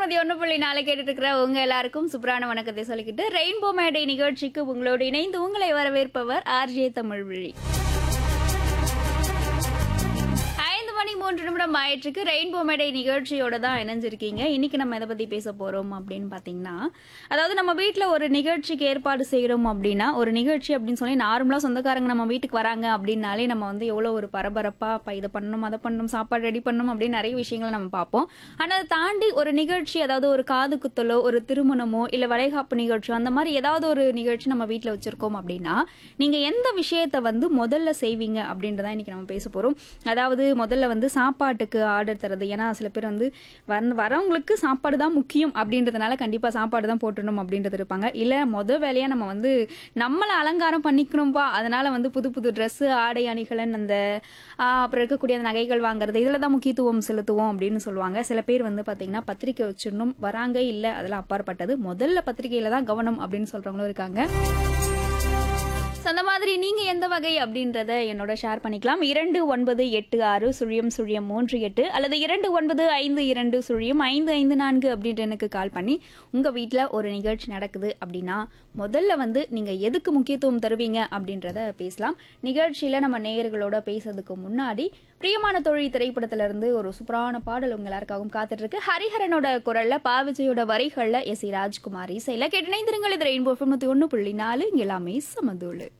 தொண்ணூத்தி ஒண்ணு புள்ளி நாலு கேட்டுட்டு இருக்கிற உங்க எல்லாருக்கும் சூப்பரான வணக்கத்தை சொல்லிக்கிட்டு ரெயின்போ மேடை நிகழ்ச்சிக்கு உங்களோடு இணைந்து உங்களை வரவேற்பவர் ஆர்ஜே தமிழ்விழி ஐந்து மணி மூன்று நிமிடம் ஆயிற்றுக்கு ரெயின்போ மேடை நிகழ்ச்சியோட தான் இணைஞ்சிருக்கீங்க இன்னைக்கு நம்ம எதை பத்தி பேச போறோம் அப்படின்னு பாத்தீங்கன்னா அதாவது நம்ம வீட்ல ஒரு நிகழ்ச்சிக்கு ஏற்பாடு செய்யறோம் அப்படின்னா ஒரு நிகழ்ச்சி அப்படின்னு சொல்லி நார்மலா சொந்தக்காரங்க நம்ம வீட்டுக்கு வராங்க அப்படின்னாலே நம்ம வந்து எவ்வளவு ஒரு பரபரப்பா இப்ப இதை பண்ணணும் அதை பண்ணணும் சாப்பாடு ரெடி பண்ணணும் அப்படின்னு நிறைய விஷயங்களை நம்ம பார்ப்போம் ஆனா அதை தாண்டி ஒரு நிகழ்ச்சி அதாவது ஒரு காது குத்தலோ ஒரு திருமணமோ இல்ல வளைகாப்பு நிகழ்ச்சியோ அந்த மாதிரி ஏதாவது ஒரு நிகழ்ச்சி நம்ம வீட்ல வச்சிருக்கோம் அப்படின்னா நீங்க எந்த விஷயத்த வந்து முதல்ல செய்வீங்க அப்படின்றத இன்னைக்கு நம்ம பேச போறோம் அதாவது முதல்ல வந்து சாப்பாட்டுக்கு ஆர்டர் தரது ஏன்னா சில பேர் வந்து வர வரவங்களுக்கு சாப்பாடு தான் முக்கியம் அப்படின்றதுனால கண்டிப்பா சாப்பாடு தான் போட்டுடணும் அப்படின்றது இருப்பாங்க இல்ல முத வேலையா நம்ம வந்து நம்மளை அலங்காரம் பண்ணிக்கணும்பா அதனால வந்து புது புது Dress ஆடை அணிகலன் அந்த ஆஹ், அப்புறம் இருக்கக்கூடிய அந்த நகைகள் வாங்குறது இதுல தான் முக்கியத்துவம் செலுத்துவோம் அப்படின்னு சொல்லுவாங்க சில பேர் வந்து பாத்தீங்கன்னா பத்திரிக்கை வச்சிடணும் வராங்க இல்ல அதெல்லாம் அப்பாற்பட்டது முதல்ல பத்திரிக்கையில தான் கவனம் அப்படின்னு சொல்றவங்களும் இருக்காங்க So, அந்த மாதிரி நீங்க எந்த வகை அப்படின்றத என்னோட ஷேர் பண்ணிக்கலாம் இரண்டு ஒன்பது எட்டு ஆறு சுழியம் சுழியம் மூன்று எட்டு அல்லது இரண்டு ஒன்பது ஐந்து இரண்டு சுழியம் ஐந்து ஐந்து நான்கு அப்படின்ட்டு எனக்கு கால் பண்ணி உங்க வீட்ல ஒரு நிகழ்ச்சி நடக்குது அப்படின்னா முதல்ல வந்து நீங்க எதுக்கு முக்கியத்துவம் தருவீங்க அப்படின்றத பேசலாம் நிகழ்ச்சியில நம்ம நேயர்களோட பேசுறதுக்கு முன்னாடி பிரியமான தொழில் திரைப்படத்துல இருந்து ஒரு சூப்பரான பாடல் உங்க எல்லாருக்காகவும் காத்துட்டு இருக்கு ஹரிஹரனோட குரல்ல பாவிஜயோட வரிகள்ல எஸ் சி ராஜ்குமார் இசையில கேட்டு இணைந்திருங்கள் இது ரெயின்போ தொண்ணூத்தி ஒண்ணு புள்ளி நாலு இங்க எல்லாமே சமதூளு